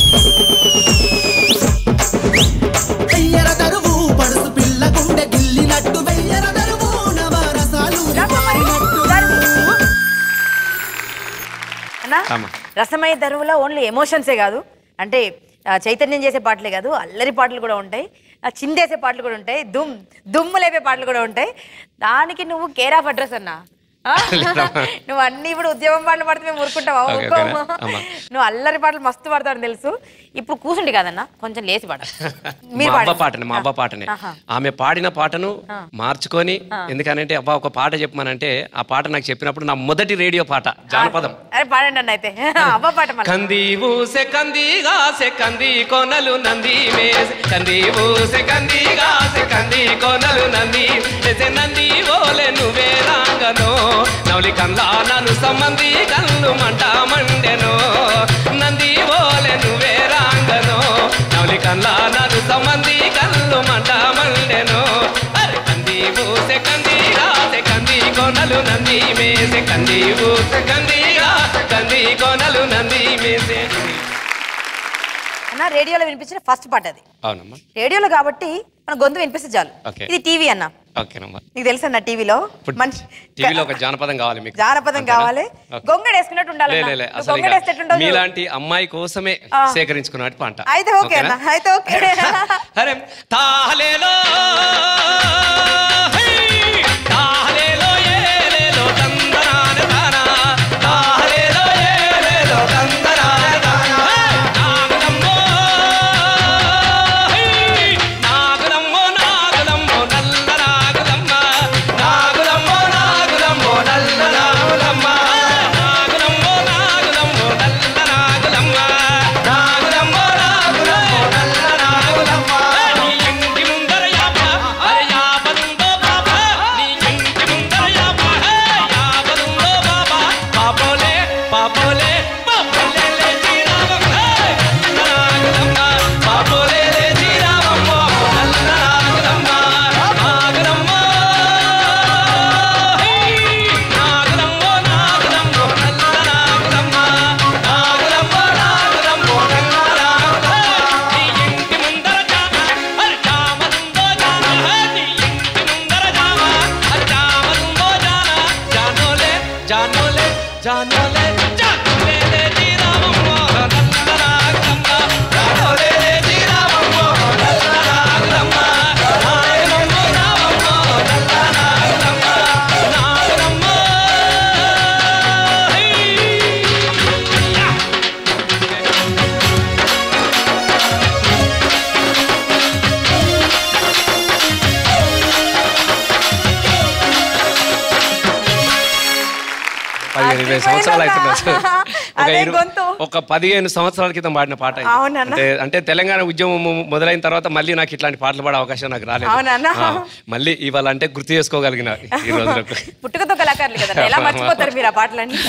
వెయ్యర దరువు పడుసు పిల్ల గుండె గిల్లినట్టు వెయ్యర దరువు నవరసాలు రివ్వైనట్టు. అన్నా ఆమా. రసమయ దరువులో ఓన్లీ ఎమోషన్సే కాదు అంటే ఆ, చైతన్యం చేసే పాటలే కాదు అల్లరి పాటలు కూడా ఉంటాయి ఆ, చిందేసే పాటలు కూడా ఉంటాయి దుమ్ దుమ్ము లేపే పాటలు కూడా ఉంటాయి దానికి నువ్వు కేర్ ఆఫ్ అడ్రస్ అన్నా ఆ? నువ్వు అన్ని ఇప్పుడు ఉద్యమం పాటలు పడితే మేము ఊరుకుంటావా ఓకే, ఊరుకోమా? ఓకేనా? అమ్మా. నువ్వు అల్లరి పాటలు మస్తు పాడతావని తెలుసు ఇప్పుడు కూర్చుండి కదన్నా కొంచెం లేచి పాడ మీరు మా అబ్బ పాడండి. పాటనే మా అబ్బ పాటనే ఆహా. ఆమె పాడిన పాటను మార్చుకొని ఎందుకనంటే అబ్బా ఒక పాట చెప్పమనంటే ఆ పాట నాకు చెప్పినప్పుడు నా మొదటి రేడియో పాట జానపదం అరే పాడండి అన్న అయితే అవ్వ పాట మళ్ళీ కంది ఊసె కందిగాసె కంది కొనలు నంది మేసె కంది ఊసె కందిగాసె కంది కొనలు నంది ఎసె నంది ఓలె నువ్వే రాంగనో నవలి కండ్లా నన్ను సంబంధి కన్ను మంట మండెనో నంది ఓలె నువ్వే రాంగనో నవలి కండ్లా నన్ను సంబంధి కన్ను మంట మండెనో అరే కంది ఊసె కందిగాసె కంది కొనలు నంది మేసె కంది ఊసె కందిగాసె కంది కొనలు నంది మేసె అన్న రేడియోలో వినిపించిన ఫస్ట్ పాట అది అవునమ్మా రేడియోలో కాబట్టి మన గొంతు వినిపిస్తే చాలు ఓకే. ఇది టీవీ అన్న ఓకేనమ్మా నీకు తెలుసు అన్న టీవీలో ఇప్పుడు మంచి టీవీలో ఒక జానపదం కావాలి మీకు జానపదం అంతేనా? కావాలి ఓకే. గొంగడ వేసుకున్నట్టు ఉండాలి లే, అన్న. లే, లే, నువ్వు అసలు గొంగడ ఇంకా వేస్తే ఎట్లుంటావు చూడు. మీలాంటి అమ్మాయి కోసమే ఆ. సేకరించుకున్నట్టు పంట అయితే ఓకే అన్న ఓకేనా? అయితే ఓకే అరే తాహలేలో హై! తాహలేలో ఏలేలో తందనాన తానా. తాహలేలో ఏలేలో తందనాన తానా. నాగులమ్మో, హై! నాగులమ్మో, నాగులమ్మో, నల్ల నాగులమ్మ. నాగులమ్మో, నాగులమ్మో, నల్ల నాగులమ్మ. నాగులమ్మో, నాగులమ్మో, నల్ల నాగులమ్మ. నాగులమ్మో, నాగులమ్మో, నల్ల నాగులమ్మ. నీ ఇంటి ముందర యాప, అరే యాపలుందో బాబా. నీ ఇంటి ముందర యాప, హే, యాపలుందో బాబా. పాపోలే, పాపోలే, పాపోలే లే శ్రీరామమ్మ, హే, నల్ల నాగులమ్మ. పాపోలే లే శ్రీరామమ్మ, నల్ల నాగులమ్మ. నాగులమ్మ, హే, నాగులమ్మో, నాగులమ్మో, నల్ల నాగులమ్మ. నాగులమ్మో, నాగులమ్మో, నల్ల నాగులమ్మ. నీ ఇంటి ముందర జామ, అరే జామలుందో జామ, హే, నీ ఇంటి ముందర జామ, అరే జామలుందో జాన. జానోలే, జానోలే, జానోలే, జానోలే లే శ్రీరామమ్మ, నల్ల నాగులమ్మ. జానోలే లే శ్రీరామమ్మ, నల్ల నాగులమ్మ. నాగులమ్మో, రామమ్మో, నల్ల నాగులమ్మ. నాగులమ్మ, హై. యా. పదిహేను ఇరవై సంవత్సరాలు అవుతుంది అసలు. ఒక అదే ఇరు- గొంతు. ఒక పదిహేను సంవత్సరాల క్రితం పాడిన పాట ఇది. అవునన్నా. అంటే అంటే తెలంగాణ ఉద్యమం మొదలైన తర్వాత మళ్ళీ నాకు ఇట్లాంటి పాటలు పాడే అవకాశం నాకు రాలేదు అవునన్నా. ఆ, మళ్ళీ ఇవాళ అంటే గుర్తు చేసుకోగలిగిన ఈ రోజులకు పుట్టుకతో కళాకారులు కదా ఎలా మర్చిపోతారు మీరు ఆ పాటలన్నీ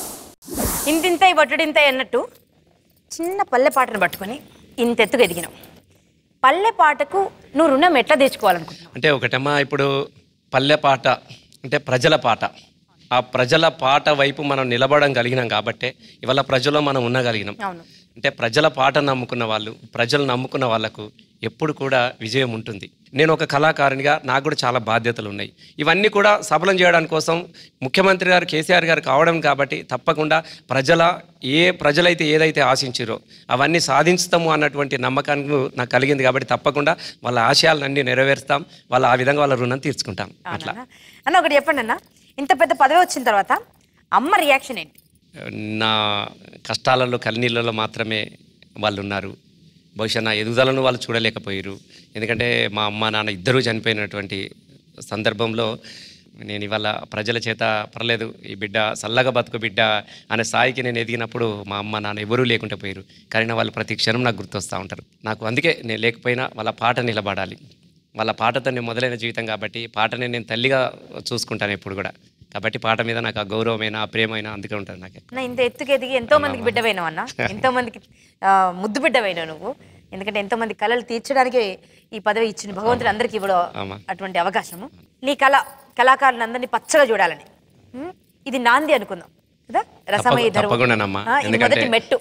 ఇంతింతై బట్టుడింతై అన్నట్టు చిన్న పల్లె పాటను పట్టుకొని ఇంత ఎత్తుగా ఎదిగినాం పల్లె పాటకు నువ్వు రుణం ఎట్లా తెచ్చుకోవాలనుకుంటున్నావు అంటే ఒకటమ్మా ఇప్పుడు పల్లె పాట అంటే ప్రజల పాట ఆ ప్రజల పాట వైపు మనం నిలబడడం కలిగినాం కాబట్టే ఇవాళ ప్రజల్లో మనం ఉండగలిగినాం అవును అంటే ప్రజల పాట నమ్ముకున్న వాళ్ళు ప్రజలు నమ్ముకున్న వాళ్ళకు ఎప్పుడు కూడా విజయం ఉంటుంది నేను ఒక కళాకారునిగా నాకు కూడా చాలా బాధ్యతలు ఉన్నాయి ఇవన్నీ కూడా సఫలం చేయడానికి కోసం ముఖ్యమంత్రి గారు కేసీఆర్ గారు కావడం కాబట్టి తప్పకుండా ప్రజల ఏ ప్రజలైతే ఏదైతే ఆశించారో అవన్నీ సాధించుతాము అన్నటువంటి నమ్మకాన్ని నాకు కలిగింది కాబట్టి తప్పకుండా వాళ్ళ ఆశయాలన్నీ నెరవేరుస్తాం వాళ్ళ ఆ విధంగా వాళ్ళ రుణం తీర్చుకుంటాం అట్లా అవునా? అన్న ఒకటి చెప్పండి అన్న ఇంత పెద్ద పదవి వచ్చిన తర్వాత అమ్మ రియాక్షన్ ఏంటి నా కష్టాలలో కన్నీళ్ళలో మాత్రమే వాళ్ళు ఉన్నారు బహుశా నా ఎదుగుదలను వాళ్ళు చూడలేకపోయారు ఎందుకంటే మా అమ్మ నాన్న ఇద్దరూ చనిపోయినటువంటి సందర్భంలో నేను ఇవాళ ప్రజల చేత పర్లేదు ఈ బిడ్డ చల్లగా బతుకు బిడ్డ అనే స్థాయికి నేను ఎదిగినప్పుడు మా అమ్మ నాన్న ఎవరూ లేకుండా పోయారు కానీ నా వాళ్ళు ప్రతి క్షణం నాకు గుర్తొస్తూ ఉంటారు నాకు అందుకే నేను లేకపోయినా వాళ్ళ పాట నిలబడాలి వాళ్ళ పాటతో నేను మొదలైన జీవితం కాబట్టి పాటని నేను తల్లిగా చూసుకుంటాను ఎప్పుడు కూడా కాబట్టి పాట మీద నాకు ఆ గౌరవమైన ఆ ప్రేమైన అందుకే ఉంటుంది నాకు అన్న ఇంత ఎత్తుకు ఎదిగి ఎంతో మందికి బిడ్డవైనావు అన్న ఎంతో మందికి ఆ, ముద్దు బిడ్డవైనావు నువ్వు ఎందుకంటే ఎంతో మంది కళలు తీర్చడానికి ఈ పదవి ఇచ్చిన భగవంతుడు అందరికీ ఇవ్వడం ఆమా. అటువంటి అవకాశము నీ కళ కళాకారులందరినీ పచ్చగా చూడాలని ఉం? ఇది నాంది అనుకుందాం కదా రసమయ తప్పకు- ధర్మం. తప్పకుండానమ్మా ఆ, ఇది ఎందుకంటే మొదటి మెట్టు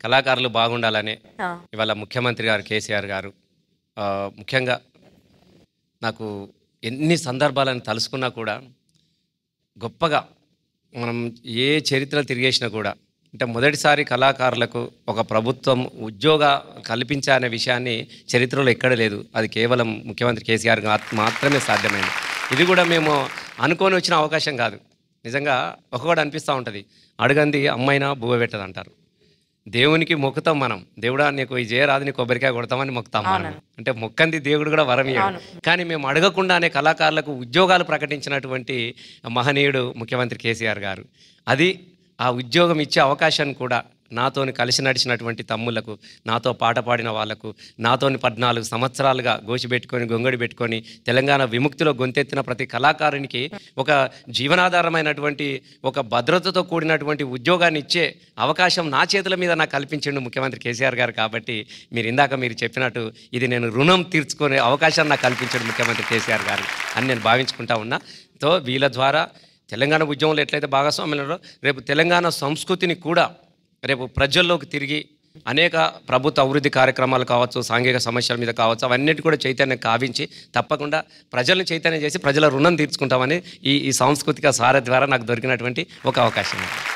కళాకారులు బాగుండాలనే ఆ. ఇవాళ ముఖ్యమంత్రి గారు కేసీఆర్ గారు ఆ, ముఖ్యంగా నాకు ఎన్ని సందర్భాలను తలుసుకున్నా కూడా గొప్పగా మనం ఏ చరిత్ర తిరిగేసినా కూడా అంటే మొదటిసారి కళాకారులకు ఒక ప్రభుత్వం ఉద్యోగ కల్పించే అనే విషయాన్ని చరిత్రలో ఎక్కడ లేదు అది కేవలం ముఖ్యమంత్రి కేసీఆర్ గా మాత్రమే సాధ్యమైంది ఇది కూడా మేము అనుకొని వచ్చిన అవకాశం కాదు నిజంగా ఒకటి అనిపిస్తూ ఉంటుంది అడగంది అమ్మైనా బువ్వ పెట్టదు అంటారు దేవునికి మొక్కుతాం మనం దేవుడా నీకు ఈ చేయరాదు నీ కొబ్బరికాయ కొడతామని మొక్కుతాం మనం అంటే మొక్కంది దేవుడు కూడా వరం ఇయ్యడు. కానీ మేము అడగకుండానే కళాకారులకు ఉద్యోగాలు ప్రకటించినటువంటి మహనీయుడు ముఖ్యమంత్రి కేసీఆర్ గారు అది ఆ ఉద్యోగం ఇచ్చే అవకాశాన్ని కూడా నాతోని కలిసి నడిచినటువంటి తమ్ముళ్లకు నాతో పాట పాడిన వాళ్లకు నాతోని పద్నాలుగు సంవత్సరాలుగా గోచి పెట్టుకొని గొంగడి పెట్టుకొని తెలంగాణ విముక్తిలో గొంతెత్తిన ప్రతి కళాకారునికి ఒక జీవనాధారమైనటువంటి ఒక భద్రతతో కూడినటువంటి ఉద్యోగాన్ని ఇచ్చే అవకాశం నా చేతుల మీద నాకు కల్పించిండు ముఖ్యమంత్రి కేసీఆర్ గారు కాబట్టి మీరు ఇందాక మీరు చెప్పినట్టు ఇది నేను రుణం తీర్చుకునే అవకాశాన్ని నాకు కల్పించాడు ముఖ్యమంత్రి కేసీఆర్ గారు అని నేను భావించుకుంటా ఉన్నా తో వీళ్ళ ద్వారా తెలంగాణ ఉద్యమంలో ఎట్లయితే భాగస్వామ్యులు రేపు తెలంగాణ సంస్కృతిని కూడా రేపు ప్రజల్లోకి తిరిగి అనేక ప్రభుత్వ అభివృద్ధి కార్యక్రమాలు కావచ్చు సాంఘిక సమస్యల మీద కావచ్చు అవన్నిటి కూడా చైతన్యం కావించి తప్పకుండా ప్రజలను చైతన్యం చేసి ప్రజల రుణం తీర్చుకుంటామని ఈ ఈ సాంస్కృతిక సార ద్వారా నాకు దొరికినటువంటి ఒక అవకాశం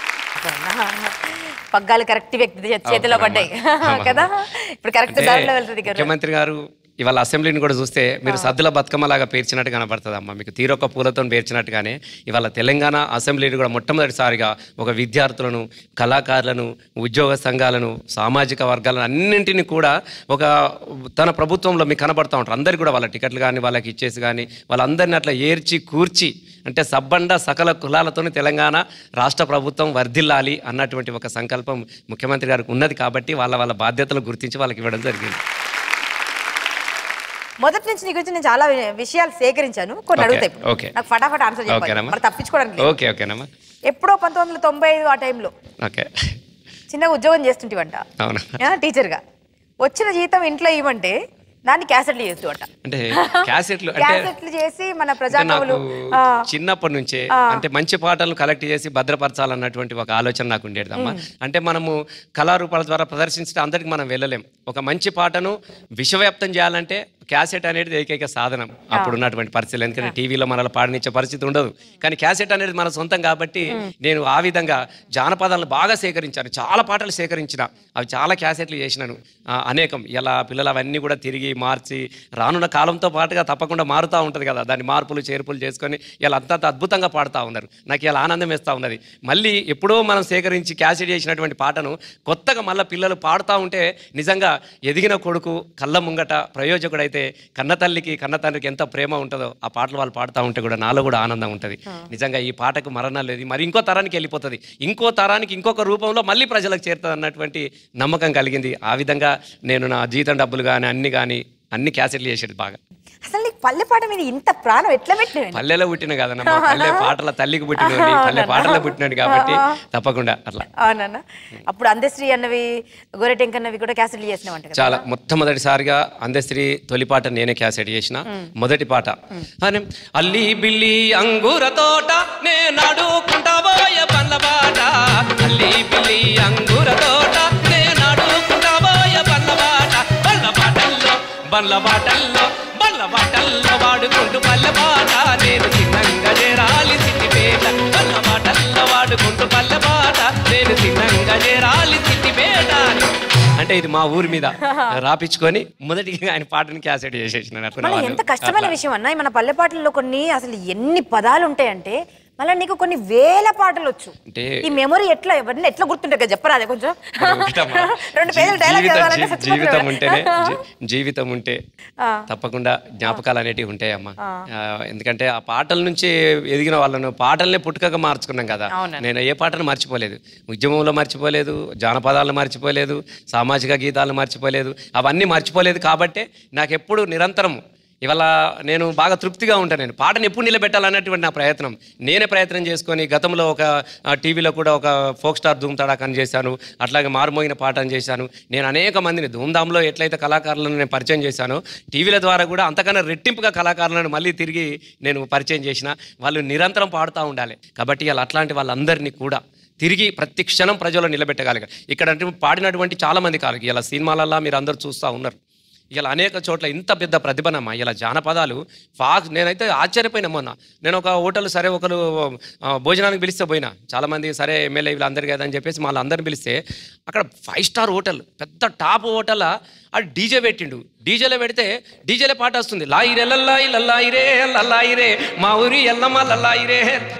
పగ్గాలు కరెక్ట్ వ్యక్తి చే- చేతిలో పడ్డాయి కదా ఇప్పుడు కరెక్ట్ అంటే దారిలో వెళ్తుంది కదా ముఖ్యమంత్రి గారు ఇవాళ అసెంబ్లీని కూడా చూస్తే మీరు సద్దుల బతుకమ్మలాగా పేర్చినట్టు కనబడుతుంది అమ్మ మీకు తీరొక్క పూలతో పేర్చినట్టుగానే ఇవాళ తెలంగాణ అసెంబ్లీని కూడా మొట్టమొదటిసారిగా ఒక విద్యార్థులను కళాకారులను ఉద్యోగ సంఘాలను సామాజిక వర్గాలను అన్నింటినీ కూడా ఒక తన ప్రభుత్వంలో మీకు కనబడుతూ ఉంటారు అందరికీ కూడా వాళ్ళ టికెట్లు కానీ వాళ్ళకి ఇచ్చేసి కానీ వాళ్ళందరినీ అట్లా ఏర్చి కూర్చి అంటే సబ్బండ సకల కులాలతోని తెలంగాణ రాష్ట్ర ప్రభుత్వం వర్ధిల్లాలి అన్నటువంటి ఒక సంకల్పం ముఖ్యమంత్రి గారికి ఉన్నది కాబట్టి వాళ్ళ వాళ్ళ బాధ్యతలు గుర్తించి వాళ్ళకి ఇవ్వడం జరిగింది మొదటి నుంచి నీ గురించి నేను చాలా వి- విషయాలు సేకరించాను కొన్ని Okay, అడుగుతాయి ఇప్పుడు okay. నాకు ఫటాఫట్ ఆన్సర్ చెప్పాలి ఓకేనమ్మా. మరి తప్పించుకోవడానికి లేదు. ఓకే ఓకేనమ్మా ఎప్పుడో పంతొమ్మిది వందల తొంభై ఐదు ఆ టైంలో ఓకే చిన్నగా ఉద్యోగం చేస్తుంటివంట అవునా ఆ, టీచర్గా వచ్చిన జీతం ఇంట్లో ఇవ్వంటే దాన్ని క్యాసెట్లు చేస్తూ అంట అంటే క్యాసెట్లు అంటే క్యాసెట్లు చేసి మన అంటే నాకు ప్రజాకవులు ఆ, చిన్నప్పటి నుంచే అంటే మంచి పాటలు కలెక్ట్ చేసి భద్రపరచాలన్నటువంటి ఒక ఆలోచన నాకు ఉండేది అమ్మా అంటే మనము కళారూపాల ద్వారా ప్రదర్శించడం అందరికి మనం వెళ్ళలేం ఒక మంచి పాటను విశ్వవ్యాప్తం చేయాలంటే క్యాసెట్ అనేది ఏకైక సాధనం అప్పుడు ఉన్నటువంటి పరిస్థితులు ఎందుకంటే టీవీలో మనల్ని పాడనిచ్చే పరిస్థితి ఉండదు కానీ క్యాసెట్ అనేది మన సొంతం కాబట్టి నేను ఆ విధంగా జానపదాలను బాగా సేకరించాను చాలా పాటలు సేకరించిన అవి చాలా క్యాసెట్లు చేసినాను ఆ, అనేకం ఇలా పిల్లలు అవన్నీ కూడా తిరిగి మార్చి రానున్న కాలంతో పాటుగా తప్పకుండా మారుతూ ఉంటుంది కదా దాన్ని మార్పులు చేర్పులు చేసుకొని ఇలా అంత అద్భుతంగా పాడుతూ ఉన్నారు నాకు ఇలా ఆనందం వేస్తూ ఉన్నది మళ్ళీ ఎప్పుడో మనం సేకరించి క్యాసెట్ చేసినటువంటి పాటను కొత్తగా మళ్ళీ పిల్లలు పాడుతూ ఉంటే నిజంగా ఎదిగిన కొడుకు కళ్ళ ముంగట ప్రయోజకుడైతే కన్న తల్లికి కన్న తండ్రికి ఎంత ప్రేమ ఉంటుందో ఆ పాటలు వాళ్ళు పాడుతూ ఉంటే కూడా నాలో కూడా ఆనందం ఉంటుంది నిజంగా ఈ పాటకు మరణం లేదు మరి ఇంకో తరానికి వెళ్ళిపోతుంది ఇంకో తరానికి ఇంకొక రూపంలో మళ్ళీ ప్రజలకు చేరుతుంది అన్నటువంటి నమ్మకం కలిగింది ఆ విధంగా నేను నా జీతం డబ్బులు కానీ అన్ని కానీ అన్ని క్యాసెట్లు చేసేది బాగా అసలు నీకు పల్లె పాట మీద ఇంత ప్రాణం ఎట్లా పెట్టినవి పల్లెలో పుట్టిన కదనమ్మా పల్లె పాటల తల్లికి పుట్టినోడి పల్లె పాటలో పుట్టినాడు కాబట్టి తప్పకుండా అట్లా అవునన్నా అప్పుడు అందశ్రీ అన్నవి గోరెటెంక్ అన్నవి కూడా క్యాసెట్లు చేసినావంట కదా చాలా మొట్టమొదటిసారిగా అందశ్రీ తొలి పాట నేనే క్యాసెట్ చేసిన మొదటి పాట అని అల్లి బిల్లి అంగూర తోట నేను అడుకుంటాబోయే పండ్ల పాట అల్లి బిల్లి అంగూర తోట నేను అడుకుంటాబోయే పండ్ల పాట పండ్ల పాటల్లో బండ్ల బాటల్లో బండ్ల బాటల్లో వాడుకుంటూ పల్లె పాట నేను చిన్నంగా చేరాలి సిట్టిపేట బండ్ల బాటల్లో వాడుకుంటూ పల్లె పాట నేను చిన్నంగా చేరాలి సిట్టిపేట అంటే ఇది మా ఊరి మీద రాపించుకొని మొదటిగా ఆయన పాటని క్యాసెట్ చేసేసిన మళ్ళీ ఎంత కష్టమైన విషయం అన్న మన పల్లె పాటల్లో కొన్ని అసలు ఎన్ని పదాలు ఉంటాయంటే మళ్ళీ నీకు కొన్ని వేల పాటలు వచ్చు అంటే ఈ మెమొరీ ఎట్లా ఎవరిని ఎట్లా గుర్తుంటాయి కదా చెప్పరా అదే కొంచెం ఒకటమ్మా, రెండు పేజీలు డైలాగ్ జీవితం- చదవాలంటే జీ- చచ్చిపోతారు జీవితం కదా. ఉంటేనే జీ- జీవితం ఉంటే తప్పకుండా జ్ఞాపకాలు అనేటివి ఉంటాయమ్మా ఆ, ఎందుకంటే ఆ పాటల నుంచి ఎదిగిన వాళ్ళను పాటల్నే పుట్టుకగా మార్చుకున్నాం కదా అవునండి. నేను ఏ పాటను మర్చిపోలేదు ఉద్యమంలో మర్చిపోలేదు జానపదాలను మర్చిపోలేదు సామాజిక గీతాలను మర్చిపోలేదు అవన్నీ మర్చిపోలేదు కాబట్టే నాకు ఎప్పుడు నిరంతరం ఇవాళ నేను బాగా తృప్తిగా ఉంటాను నేను పాటను ఎప్పుడు నిలబెట్టాలన్నటువంటి నా ప్రయత్నం నేనే ప్రయత్నం చేసుకొని గతంలో ఒక ఆ, టీవీలో కూడా ఒక ఫోక్ స్టార్ ధూమ్ తడాకని చేశాను అట్లాగే మారుమోగిన పాటను చేశాను నేను అనేక మందిని ధూమ్ధామ్లో ఎట్లయితే కళాకారులను నేను పరిచయం చేశానో టీవీల ద్వారా కూడా అంతకన్నా రెట్టింపుగా కళాకారులను మళ్ళీ తిరిగి నేను పరిచయం చేసిన వాళ్ళు నిరంతరం పాడుతూ ఉండాలి కాబట్టి ఇలా అట్లాంటి వాళ్ళందరినీ కూడా తిరిగి ప్రతి క్షణం ప్రజలు నిలబెట్టగలిగారు ఇక్కడ అంటే పాడినటువంటి చాలామంది కాదు ఇలా సినిమాలల్లో మీరు అందరూ చూస్తూ ఉన్నారు ఇలా అనేక చోట్ల ఇంత పెద్ద ప్రతిభనమ్మ ఇలా జానపదాలు ఫాక్ నేనైతే ఆశ్చర్యపోయినా మొన్న నేను ఒక హోటల్ సరే ఒకరు ఆ, భోజనానికి పిలిస్తే పోయినా చాలామంది సరే ఎమ్మెల్యే వీళ్ళందరూ కదా అని చెప్పేసి మళ్ళీ అందరిని పిలిస్తే అక్కడ ఫైవ్ స్టార్ హోటల్ పెద్ద టాప్ హోటల్ ఆ డీజే పెట్టిండు డీజేలో పెడితే డీజేలే పాట వస్తుంది లాయిరే లల్లాయి లల్లాయిరే లల్లాయిరే మా ఊరి ఎల్లమ్మ లల్లాయిరే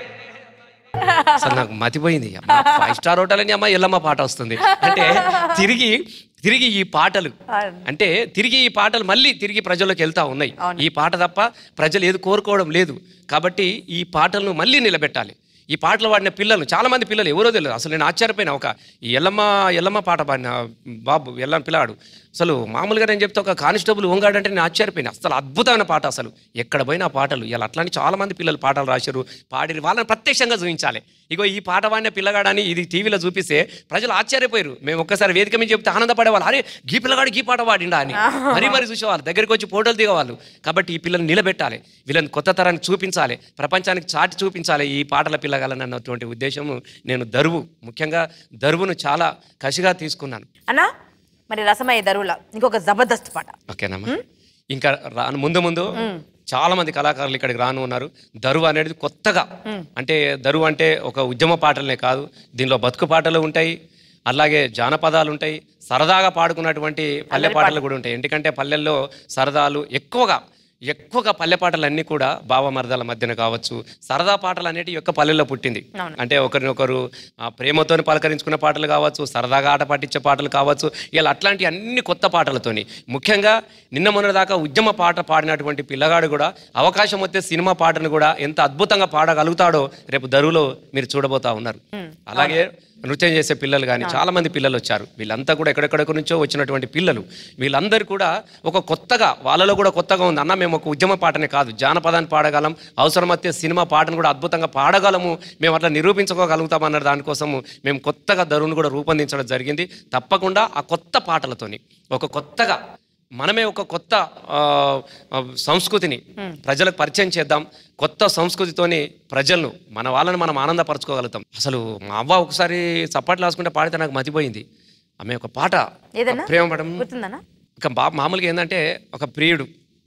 అసలు నాకు మతిపోయింది అమ్మ, ఫైవ్ స్టార్ హోటల్ అని అమ్మ ఎల్లమ్మ పాట వస్తుంది అంటే తిరిగి తిరిగి ఈ పాటలు అంటే తిరిగి ఈ పాటలు మళ్ళీ తిరిగి ప్రజల్లోకి వెళ్తా ఉన్నాయి ఈ పాట తప్ప ప్రజలు ఏది కోరుకోవడం లేదు కాబట్టి ఈ పాటలను మళ్ళీ నిలబెట్టాలి ఈ పాటలు పాడిన పిల్లలు చాలా మంది పిల్లలు ఎవరో తెలియదు అసలు నేను ఆశ్చర్యపోయినా ఒక ఈ ఎల్లమ్మ ఎల్లమ్మ పాట పాడిన బాబు ఎల్లమ్మ పిల్లాడు అసలు మామూలుగా నేను చెప్తే ఒక కానిస్టేబుల్ వంగాడంటే నేను ఆశ్చర్యపోయినా అసలు అద్భుతమైన పాట అసలు ఎక్కడ పోయినా ఆ పాటలు ఇలా అట్లాంటి చాలా మంది పిల్లలు పాటలు రాశారు పాడిరు వాళ్ళని ప్రత్యక్షంగా చూపించాలి ఇగో ఈ పాట పాడిన పిల్లగాడని ఇది టీవీలో చూపిస్తే ప్రజలు ఆశ్చర్యపోయారు మేము ఒక్కసారి వేదిక మీద చెప్తే ఆనందపడేవాళ్ళు అరే గీ పిల్లగాడు గీ పాట పాడిండా అని మరీ మరీ చూసేవాళ్ళు దగ్గరికి వచ్చి ఫోటోలు దిగేవాళ్ళు కాబట్టి ఈ పిల్లల్ని నిలబెట్టాలి వీళ్ళని కొత్త తరానికి చూపించాలి ప్రపంచానికి చాటి చూపించాలి ఈ పాటల పిల్లగాలని అన్నటువంటి ఉద్దేశం నేను దరువు ముఖ్యంగా దరువును చాలా కసిగా తీసుకున్నాను అన్నా మరి రసమయ్య దరువుల ఇంకొక జబర్దస్త్ పాట ఓకేనమ్మా ఇంకా రాను ముందు ముందు చాలా మంది కళాకారులు ఇక్కడికి రాను ఉన్నారు దరువు అనేది కొత్తగా అంటే దరువు అంటే ఒక ఉద్యమ పాటలనే కాదు దీనిలో బతుకు పాటలు ఉంటాయి అలాగే జానపదాలు ఉంటాయి సరదాగా పాడుకున్నటువంటి పల్లె పాటలు కూడా ఉంటాయి ఎందుకంటే పల్లెల్లో సరదాలు ఎక్కువగా ఎక్కువగా పల్లె పాటలు అన్నీ కూడా భావమర్దాల మధ్యన కావచ్చు సరదా పాటలు అనేటివి యొక్క పల్లెల్లో పుట్టింది అంటే ఒకరినొకరు ఆ, ప్రేమతోని పలకరించుకున్న పాటలు కావచ్చు సరదాగా ఆట పాటించే పాటలు కావచ్చు ఇలా అట్లాంటి అన్ని కొత్త పాటలతోని ముఖ్యంగా నిన్న మొన్న దాకా ఉద్యమ పాట పాడినటువంటి పిల్లగాడు కూడా అవకాశం వస్తే సినిమా పాటను కూడా ఎంత అద్భుతంగా పాడగలుగుతాడో రేపు దరువులో మీరు చూడబోతా ఉన్నారు అలాగే నృత్యం చేసే పిల్లలు కానీ చాలా మంది పిల్లలు వచ్చారు వీళ్ళంతా కూడా ఎక్కడెక్కడికి నుంచో వచ్చినటువంటి పిల్లలు వీళ్ళందరూ కూడా ఒక కొత్తగా వాళ్ళలో కూడా కొత్తగా ఉంది అన్న మేము ఒక ఉద్యమ పాటనే కాదు జానపదాన్ని పాడగలం అవసరమైతే సినిమా పాటను కూడా అద్భుతంగా పాడగలము మేము అట్లా నిరూపించుకోగలుగుతాం అన్న దానికోసము మేము కొత్తగా దరువును కూడా రూపొందించడం జరిగింది తప్పకుండా ఆ కొత్త పాటలతోని ఒక కొత్తగా మనమే ఒక కొత్త ఆ, ఆ, సంస్కృతిని ప్రజలకు పరిచయం చేద్దాం కొత్త సంస్కృతితోని ప్రజలను మన వాళ్ళని మనం ఆనందపరచుకోగలుగుతాం అసలు మా అవ్వ ఒకసారి చప్పట్లు రాసుకుంటే పాడితే నాకు మతిపోయింది ఆమె ఒక పాట ఏదన్నా? ప్రేమ పడం గుర్తుందన్నా ఒక బా మామూలుగా ఏంటంటే ఒక ప్రియుడు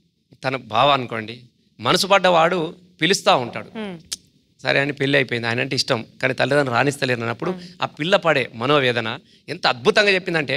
తన బావ అనుకోండి మనసు పడ్డవాడు పిలుస్తూ ఉంటాడు సరే అని పెళ్ళి అయిపోయింది ఆయన అంటే ఇష్టం కానీ తల్లిదండ్రులు రాణిస్తలేరు అన్నప్పుడు ఆ పిల్ల పడే మనోవేదన ఎంత అద్భుతంగా చెప్పిందంటే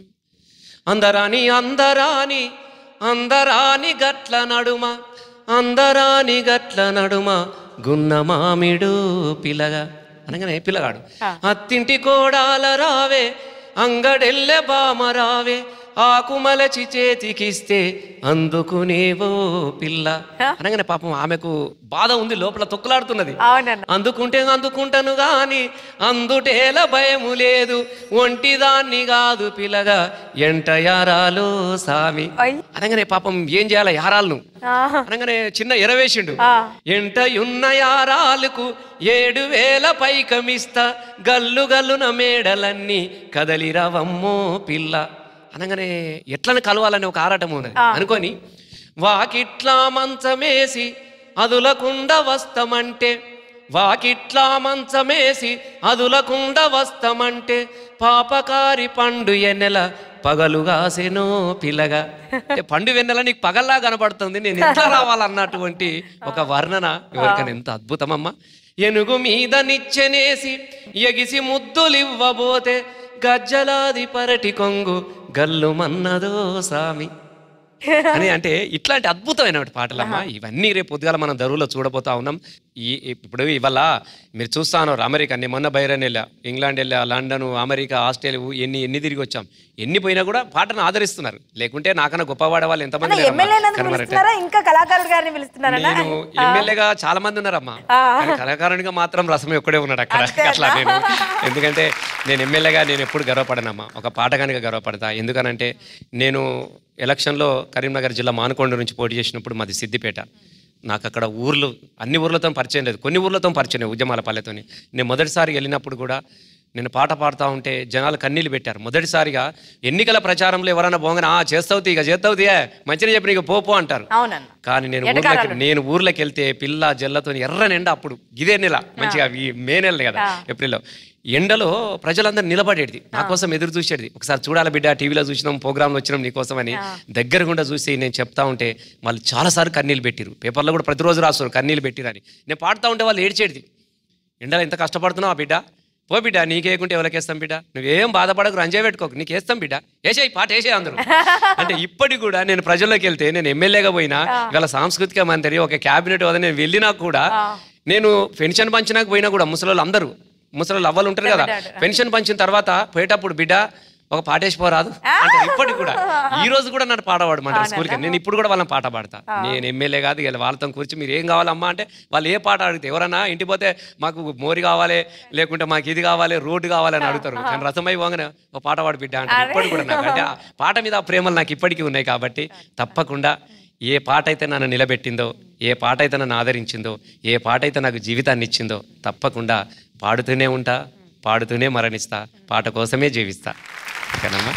అందరాని అందరాని అందరాని గట్ల నడుమ అందరాని గట్ల నడుమ గున్న మామిడు పిల్లగా అనగానే పిల్లగాడు అత్తింటి కోడాల రావే అంగడెల్లె బామ రావే ఆకుమలచి చేతికిస్తే అందుకునేవో పిల్ల అనగానే పాపం ఆమెకు బాధ ఉంది లోపల తొక్కులాడుతున్నది అవునన్న అందుకుంటే అందుకుంటాను గాని అందుటేల భయము లేదు ఒంటిదాన్ని కాదు పిల్లగా ఎంట యారాలో సామి అయ్. అనగానే పాపం ఏం చేయాలి యారాలను ఆహా. అనగానే చిన్న ఎరవేసిండు ఆ. ఎంటయున్న యారాలకు ఏడు వేల పైకమిస్తా గల్లు గల్లున మేడలన్నీ కదలిరవమ్మో పిల్ల అనగానే ఎట్లని కలవాలని ఒక ఆరాటం ఉన్నది అనుకొని వాకిట్లా మంచమేసి అదులకుండ వస్తమంటే వాకిట్లా మంచమేసి అదులకుండ వస్తమంటే పాపకారి పండు ఎన్నెల పగలుగాసెనో పిల్లగా అంటే పండు వెన్నెల నీకు పగల్లా కనపడుతుంది నేను ఎట్లా రావాలన్నటువంటి ఒక వర్ణన ఎవరికైనా ఎంత అద్భుతమమ్మా ఎనుగు మీద నిచ్చెనేసి ఎగిసి ముద్దులివ్వబోతే గజ్జలాది పరటి కొంగు గల్లు మన్నదో సామి అని అంటే ఇట్లాంటి అద్భుతమైన పాటలమ్మా ఇవన్నీ రేపు పొద్దుగాల మనం దరువులో చూడబోతా ఉన్నాం ఈ ఇప్పుడు ఇవాళ మీరు చూస్తా ఉన్నారు అమెరికా నేను మొన్న బైరన్ వెళ్ళా ఇంగ్లాండ్ వెళ్ళా లండన్ అమెరికా ఆస్ట్రేలియా ఎన్ని ఎన్ని తిరిగి వచ్చాం ఎన్ని పోయినా కూడా పాటను ఆదరిస్తున్నారు లేకుంటే నాకన్నా గొప్పవాడే వాళ్ళు ఎంతమంది అన్న లేరమ్మా. ఎమ్మెల్యే కనబడట్లేదు. పిలుస్తున్నారా ఇంకా కళాకారుడు గారిని పిలుస్తున్నారన్నా నేను ఎమ్మెల్యేగా చాలా మంది ఉన్నారమ్మా కానీ కళాకారునిగా మాత్రం రసమే ఒక్కడే ఉన్నాడు అక్కడ అట్లా నేను ఎందుకంటే నేను ఎమ్మెల్యేగా నేను ఎప్పుడు గర్వపడనమ్మా ఒక పాటగానిగా గర్వపడతా ఎందుకనంటే నేను ఎలక్షన్లో కరీంనగర్ జిల్లా మానకొండ నుంచి పోటీ చేసినప్పుడు మాది సిద్దిపేట నాకు అక్కడ ఊర్లు అన్ని ఊర్లతో పరిచయం లేదు కొన్ని ఊర్లతో పరిచయం లేదు ఉద్యమాల పల్లెతోని నేను మొదటిసారి వెళ్ళినప్పుడు కూడా నేను పాట పాడుతూ ఉంటే జనాలు కన్నీళ్ళు పెట్టారు మొదటిసారిగా ఎన్నికల ప్రచారంలో ఎవరైనా పోగానే ఆ చేస్తావుతి ఇక చేస్తావుతి మంచిగా చెప్పి నీకు పోపో అంటారు అవునన్న కానీ నేను ఎటకారాలు ఊర్లోకి నేను ఊర్లోకి వెళ్తే పిల్ల జల్లతో ఎర్ర నిండా అప్పుడు ఇదే నెల మంచిగా ఈ మే నెల కదా ఏప్రిల్లో ఎండలో ప్రజలందరూ నిలబడేది నా కోసం ఎదురు చూసేది ఒకసారి చూడాలి బిడ్డ టీవీలో చూసినాం ప్రోగ్రాంలో వచ్చినాం నీకోసం అని దగ్గర గుండా చూసి నేను చెప్తా ఉంటే వాళ్ళు చాలాసార్లు కన్నీళ్ళు పెట్టిరు పేపర్లో కూడా ప్రతిరోజు రాస్తారు కన్నీళ్ళు పెట్టిరని నేను పాడుతూ ఉంటే వాళ్ళు ఏడ్చేది ఎండలో ఎంత కష్టపడుతున్నావు ఆ బిడ్డ పో బిడ్డ నీకేకుంటే ఎవరికేస్తాం బిడ్డ నువ్వేం బాధపడకు రంజే పెట్టుకోకు నీకు వేస్తాం బిడ్డ వేసేయి పాట వేసేయి అందరూ అంటే ఇప్పటికి కూడా నేను ప్రజల్లోకి వెళ్తే నేను ఎమ్మెల్యేగా పోయినా ఇవాళ సాంస్కృతిక మంత్రి ఒక క్యాబినెట్ వద్ద నేను వెళ్ళినా కూడా నేను పెన్షన్ పంచినాక పోయినా కూడా ముసలి అందరూ ముసలి అవ్వలు ఉంటారు కదా పెన్షన్ పంచిన తర్వాత పోయేటప్పుడు బిడ్డ ఒక పాటేసిపోరాదు అంటే ఇప్పటికి కూడా ఈ రోజు కూడా నన్ను పాట పాడమంటారు స్కూల్కి నేను ఇప్పుడు కూడా వాళ్ళని పాట పాడతా నేను ఎమ్మెల్యే కాదు ఇలా వాళ్ళతో కూర్చి మీరు ఏం కావాలమ్మా అంటే వాళ్ళు ఏ పాట అడిగితే ఎవరన్నా ఇంటికి పోతే మాకు మోరి కావాలి లేకుంటే మాకు ఇది కావాలి రోడ్డు కావాలని అడుగుతారు కానీ రసమై పోగానే ఒక పాట పాడు బిడ్డ అంటే ఇప్పటికి కూడా నాకు అంటే ఆ పాట మీద ఆ ప్రేమలు నాకు ఇప్పటికీ ఉన్నాయి కాబట్టి తప్పకుండా ఏ పాట అయితే నన్ను నిలబెట్టిందో ఏ పాట అయితే నన్ను ఆదరించిందో ఏ పాట అయితే నాకు జీవితాన్ని ఇచ్చిందో తప్పకుండా పాడుతూనే ఉంటా పాడుతూనే మరణిస్తా పాట కోసమే జీవిస్తా ఓకేనమ్మా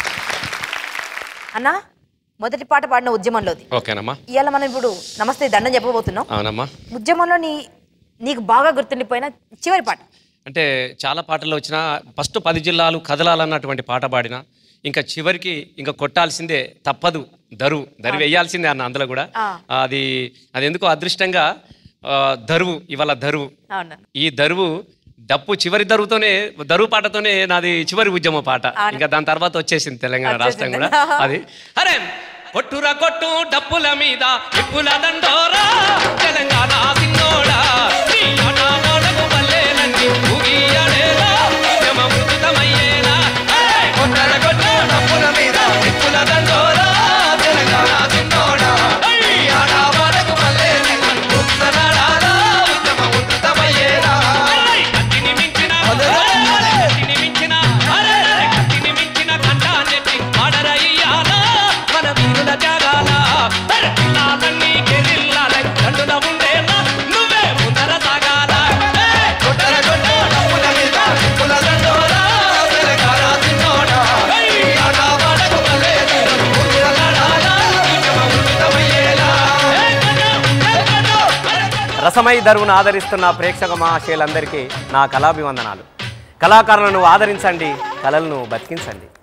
అన్న మొదటి పాట పాడిన ఉద్యమంలోది ఓకేనమ్మా ఇవాళ మనం ఇప్పుడు నమస్తే దండం చెప్పబోతున్నాం అవునమ్మా ఉద్యమంలో నీ నీకు బాగా గుర్తుండిపోయిన చివరి పాట అంటే చాలా పాటలు వచ్చిన ఫస్ట్ పది జిల్లాలు కదలాలన్నటువంటి పాట పాడిన ఇంకా చివరికి ఇంకా కొట్టాల్సిందే తప్పదు దరువు దరువు వేయాల్సిందే అన్న అందులో కూడా అది అది ఎందుకో అదృష్టంగా ఆ, దరువు ఇవాళ దరువు అవునన్న ఈ దరువు డప్పు చివరి దరువుతోనే దరువు పాటతోనే నాది చివరి ఉద్యమ పాట ఇంకా దాని తర్వాత వచ్చేసింది తెలంగాణ రాష్ట్రం కూడా అది అరే కొట్టురా కొట్టు డప్పుల మీద ఇప్పుల దండోరా తెలంగాణ సిన్నోడా నీ ఆట మోడకు మల్లేనంటి ఊగియాడేలా ఉద్యమ ఉచితమయ్యేలా ఏయ్! కొట్టురా కొట్టు డప్పుల మీద ఇప్పుల దండోరా తెలంగాణ సిన్నోడా నీ ఆట మోడకు మల్లేనంటి ఊగియాడేలా ఉద్యమ ఉచితమయ్యేలా ఏయ్! కత్తిని మించిన కత్తిని మించిన అరే అరే కత్తిని మించిన ఖండాన్ని పాడరయ్యాలా మన వీరుల త్యాగాల అరే పిల్లాలన్నీ కెరిల్లాల దండుల ఉండేలా నువ్వే ముందర సాగాల ఏయ్! కొట్టర కొట్ట డప్పుల మీద పుల దండోరా తెలంగాణ సిన్నోడా ఏయ్! ఆట పాడకు మల్లే ఊరులలాడాలా ఉద్యమ ఉచితమయ్యేలా ఏయ్ కన్ను! ఏయ్ కన్ను! అరే కన్ను! రసమై దరువును ఆదరిస్తున్న ప్రేక్షక మహాశయులందరికీ నా కళాభివందనాలు కళాకారులను ఆదరించండి కళలను బతికించండి